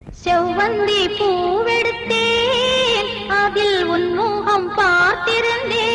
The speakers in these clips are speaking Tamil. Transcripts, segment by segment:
செவ்வந்தி பூவெடுத்தேன் அதில் உன் முகம் பார்த்திருந்தேன்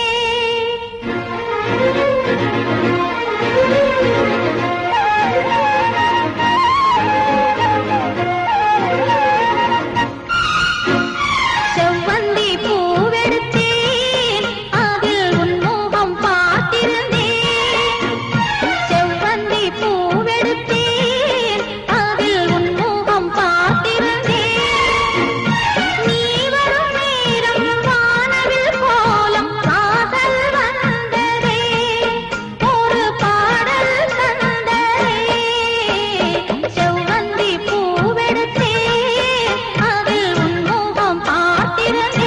செவ்வந்தி பூவெடுத்தேன் அதில் உன் முகம் பார்த்திருந்தேன் செவ்வந்தி பூவெடுத்தேன் அதில் உன் முகம் பார்த்திருந்தேன் நீ வரும் நேரம் வானவில் கோலம் காதல் வந்ததே ஒரு பாடல் தந்ததே செவ்வந்தி பூவெடுத்தேன் அதில் உன் முகம் பார்த்திருந்தேன்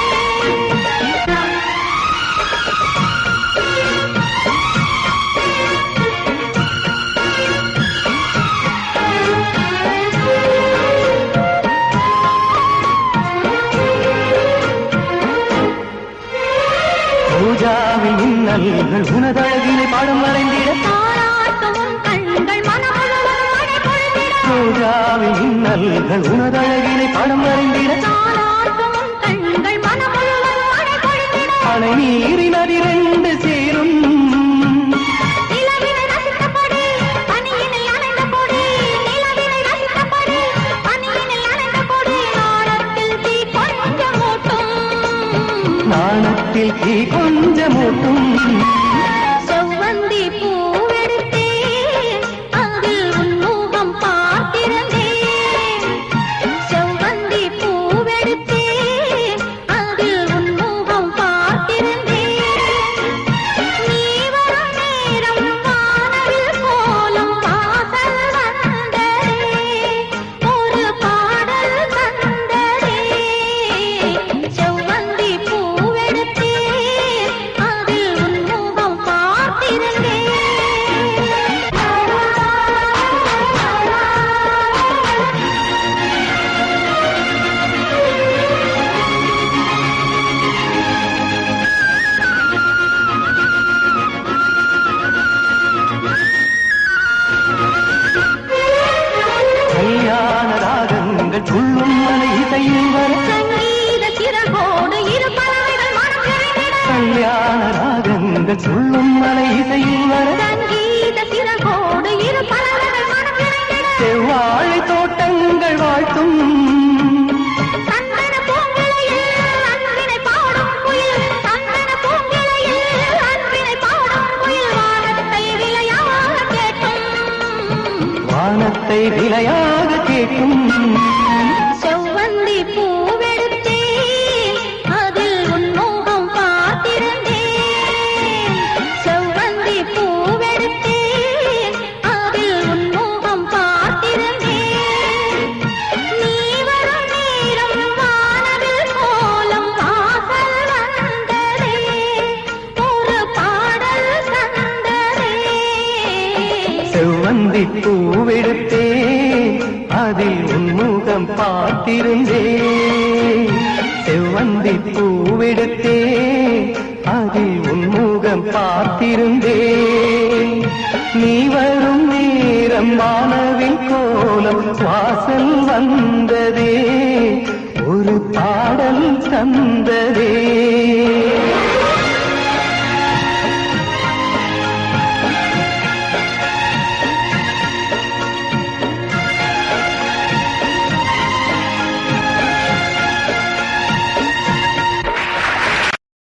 பூஜாவில் மின்னல்கள் உனதழகினை பாடம் வரைந்திட தாராட்டும் உன் கண்கள் மனம் முழுவதும் மழை பொழிந்திட பூஜாவில் மின்னல்கள் உனதழகினை பாடம் வரைந்திட தாராட்டும் உன் கண்கள் மனம் முழுவதும் மழை பொழிந்திட அணை நீரின் அதிரெண்டு சேரும் நிலவினை ரசித்தபடி பனியினில் அணைந்தபடி நிலவினை ரசித்தபடி பனியினில் அணைந்தபடி நாணத்தில் தீ கொஞ்சம் மூட்டும் நாணத்தில் தீ கொஞ்சமூட்டும் செவ்வந்தி பூவெடுத்தேன் அதில் உன் முகம் பார்த்திருந்தேன் செவ்வந்தி பூவெடுத்தேன் அதில் உன் முகம் பார்த்திருந்தேன் நீ வரும் நேரம் வானவில் கோலம் வாசல் வந்ததே ஒரு பாடல் தந்ததே செவ்வந்தி பூவெடுத்தேன் அதில் உன் முகம் பார்த்திருந்தேன் கல்யாண ராகங்கள் துள்ளும் மலை இசையில் வர சங்கீத சிறகோடு இரு பறவைகள் மனம் நிறைந்திட கல்யாண ராகங்கள் துள்ளும் மலை இசையில் வர சங்கீத சிறகோடு இரு பறவைகள் மனம் நிறைந்திட செவ்வாழை தோட்டங்கள் வாழ்த்தும் சந்தன பூங்கிளையில் அன்பினை பாடும் குயில் சந்தன பூங்கிளையில் அன்பினை பாடும் குயில் வானத்தை விளையாக கேட்டும் வானத்தை விலையாக கேட்கும் செவ்வந்தி பூவெடுத்தேன் அதில் உன் முகம் பார்த்திருந்தேன் செவ்வந்தி பூவெடுத்தேன் அதில் உன் முகம் பார்த்திருந்தேன் நீ வரும் நேரம் வானவில் கோலம் வாசல் வந்ததே ஒரு பாடல் தந்ததே செவ்வந்தி பூவெடுத்தே அதில் உன்முகம் பார்த்திருந்தேன் செவ்வந்தி பூவெடுத்தே அதில் உன்முகம் பார்த்திருந்தேன் நீ வரும் நேரம் வானவில் கோலம் வாசல் வந்ததே ஒரு பாடல் தந்ததே